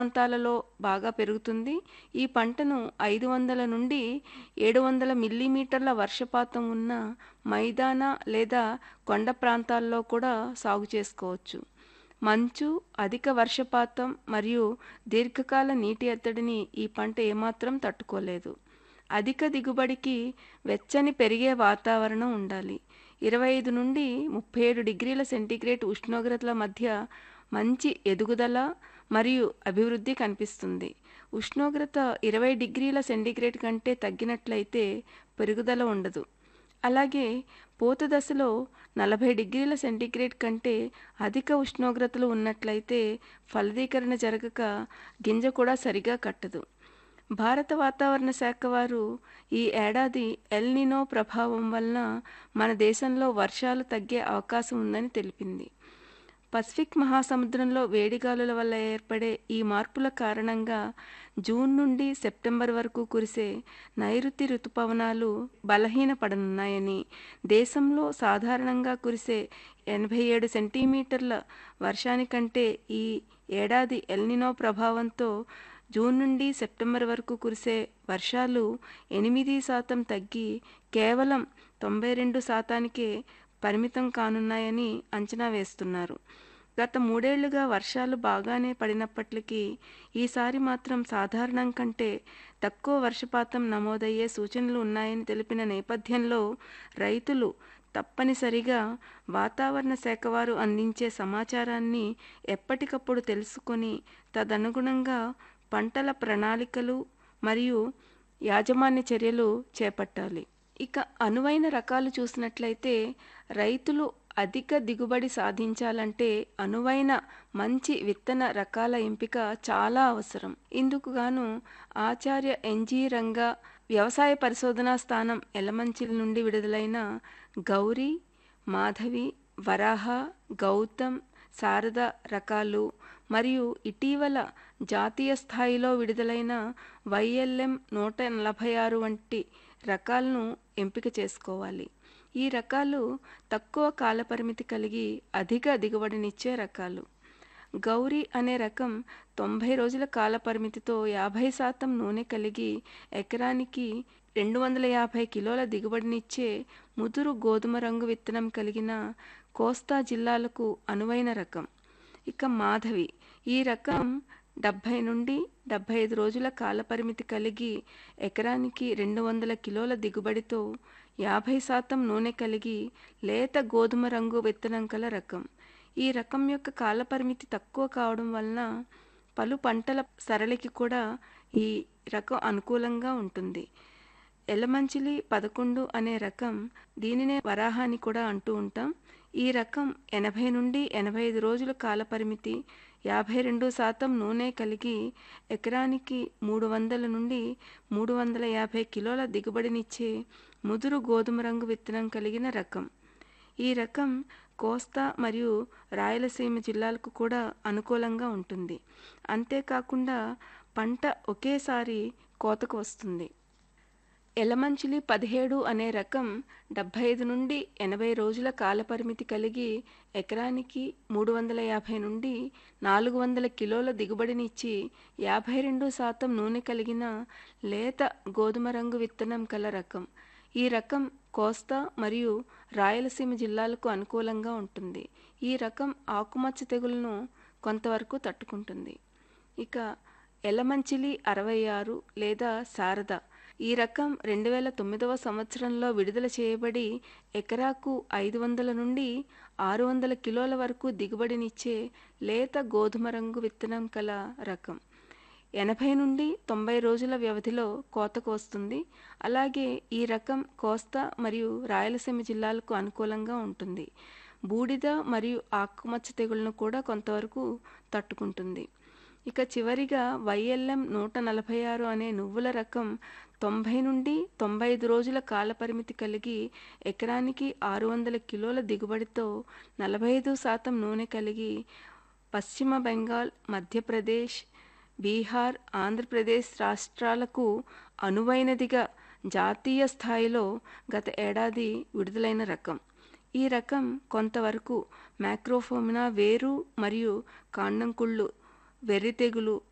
ప్రాంతాలలో బాగా పెరుగుతుంది ఈ పంటను ఐదు వందల నుండి ఏడు వందల మిల్లీమీటర్ల వర్షపాతం ఉన్న మైదాన లేదా కొండ ప్రాంతాల్లో కూడా సాగు చేసుకోవచ్చు మంచు అధిక వర్షపాతం మరియు దీర్ఘకాల నీటి ఎద్దడిని ఈ పంట ఏమాత్రం తట్టుకోలేదు అధిక దిగుబడికి వెచ్చని పెరిగే వాతావరణం ఉండాలి ఇరవై ఐదు నుండి ముప్పై ఏడు డిగ్రీల సెంటీగ్రేడ్ ఉష్ణోగ్రతల మధ్య మంచి ఎదుగుదల మరియు అభివృద్ధి కనిపిస్తుంది ఉష్ణోగ్రత ఇరవై డిగ్రీల సెంటీగ్రేడ్ కంటే తగ్గినట్లయితే పెరుగుదల ఉండదు అలాగే పూత దశలో నలభై డిగ్రీల సెంటీగ్రేడ్ కంటే అధిక ఉష్ణోగ్రతలు ఉన్నట్లయితే ఫలదీకరణ జరగక గింజ కూడా సరిగా కట్టదు భారత వాతావరణ శాఖ వారు ఈ ఏడాది ఎల్నినో ప్రభావం వలన మన దేశంలో వర్షాలు తగ్గే అవకాశం ఉందని తెలిపింది పసిఫిక్ మహాసముద్రంలో వేడిగాలుల వల్ల ఏర్పడే ఈ మార్పుల కారణంగా జూన్ నుండి సెప్టెంబర్ వరకు కురిసే నైరుతి ఋతుపవనాలు బలహీనపడనున్నాయని దేశంలో సాధారణంగా కురిసే ఎనభై ఏడు సెంటీమీటర్ల వర్షానికంటే ఈ ఏడాది ఎల్నినో ప్రభావంతో జూన్ నుండి సెప్టెంబర్ వరకు కురిసే వర్షాలు ఎనిమిది శాతం తగ్గి కేవలం తొంభై రెండు శాతానికే పరిమితం కానున్నాయని అంచనా వేస్తున్నారు గత మూడేళ్లుగా వర్షాలు బాగానే పడినప్పటికీ ఈసారి మాత్రం సాధారణం కంటే తక్కువ వర్షపాతం నమోదయ్యే సూచనలు ఉన్నాయని తెలిపిన నేపథ్యంలో రైతులు తప్పనిసరిగా వాతావరణ శాఖ వారు అందించే సమాచారాన్ని ఎప్పటికప్పుడు తెలుసుకొని తదనుగుణంగా పంటల ప్రణాళికలు మరియు యాజమాన్య చర్యలు చేపట్టాలి ఇక అనువైన రకాలు చూసినట్లయితే రైతులు అధిక దిగుబడి సాధించాలంటే అనువైన మంచి విత్తన రకాల ఎంపిక చాలా అవసరం ఇందుకు గాను ఆచార్య ఎన్జీ రంగా వ్యవసాయ పరిశోధనా స్థానం ఎలమంచిల నుండి విడుదలైన గౌరీ మాధవి వరాహ గౌతమ్ శారద రకాలు మరియు ఇటీవల జాతీయ స్థాయిలో విడుదలైన వైఎల్ఎం నూట నలభై ఆరు వంటి రకాలను ఎంపిక చేసుకోవాలి ఈ రకాలు తక్కువ కాలపరిమితి కలిగి అధిక దిగుబడినిచ్చే రకాలు గౌరీ అనే రకం తొంభై రోజుల కాలపరిమితితో యాభై శాతం నూనె కలిగి ఎకరానికి రెండు వందల యాభై కిలోల దిగుబడినిచ్చే ముదురు గోధుమ రంగు విత్తనం కలిగిన కోస్తా జిల్లాలకు అనువైన రకం ఇక మాధవి ఈ రకం డెబ్భై నుండి డెబ్భై ఐదు రోజుల కాలపరిమితి కలిగి ఎకరానికి రెండు వందల కిలోల దిగుబడితో యాభై శాతం నూనె కలిగి లేత గోధుమ రంగు విత్తనం కల రకం ఈ రకం యొక్క కాలపరిమితి తక్కువ కావడం వలన పలు పంటల సరళికి కూడా ఈ రకం అనుకూలంగా ఉంటుంది ఎలమంచిలి పదకొండు అనే రకం దీనినే వరాహాని కూడా అంటూ ఉంటాం ఈ రకం ఎనభై నుండి ఎనభై ఐదు రోజుల కాలపరిమితి యాభై రెండు శాతం నూనె కలిగి ఎకరానికి మూడు వందల నుండి మూడు వందల యాభై కిలోల దిగుబడినిచ్చే ముదురు గోధుమ రంగు విత్తనం కలిగిన రకం ఈ రకం కోస్తా మరియు రాయలసీమ జిల్లాలకు కూడా అనుకూలంగా ఉంటుంది అంతేకాకుండా పంట ఒకేసారి కోతకు వస్తుంది ఎలమంచిలి పదిహేడు అనే రకం డెబ్భై ఐదు నుండి ఎనభై రోజుల కాలపరిమితి కలిగి ఎకరానికి మూడు వందల యాభై నుండి నాలుగు వందల కిలోల దిగుబడినిచ్చి యాభై రెండు శాతం నూనె కలిగిన లేత గోధుమ రంగు విత్తనం కల రకం ఈ రకం కోస్తా మరియు రాయలసీమ జిల్లాలకు అనుకూలంగా ఉంటుంది ఈ రకం ఆకుమచ్చ తెగులను కొంతవరకు తట్టుకుంటుంది ఇక ఎలమంచిలి అరవై ఆరు లేదా శారద ఈ రకం రెండు వేల తొమ్మిదవ సంవత్సరంలో విడుదల చేయబడి ఎకరాకు ఐదు వందల నుండి ఆరు వందల కిలోల వరకు దిగుబడినిచ్చే లేత గోధుమ రంగు విత్తనం కల రకం ఎనభై నుండి తొంభై రోజుల వ్యవధిలో కోతకు వస్తుంది అలాగే ఈ రకం కోస్తా మరియు రాయలసీమ జిల్లాలకు అనుకూలంగా ఉంటుంది బూడిద మరియు ఆకుమచ్చ తెగులను కూడా కొంతవరకు తట్టుకుంటుంది ఇక చివరిగా వైఎల్ఎం నూట నలభై ఆరు అనే నువ్వుల రకం తొంభై నుండి తొంభై ఐదు రోజుల కాలపరిమితి కలిగి ఎకరానికి ఆరు వందల కిలోల దిగుబడితో నలభై ఐదు శాతం నూనె కలిగి పశ్చిమ బెంగాల్ మధ్యప్రదేశ్ బీహార్ ఆంధ్రప్రదేశ్ రాష్ట్రాలకు అనువైనదిగా జాతీయ స్థాయిలో గత ఏడాది విడుదలైన రకం ఈ రకం కొంతవరకు మ్యాక్రోఫోమినా వేరు మరియు కాండం కుళ్ళు వెర్రి తెగులు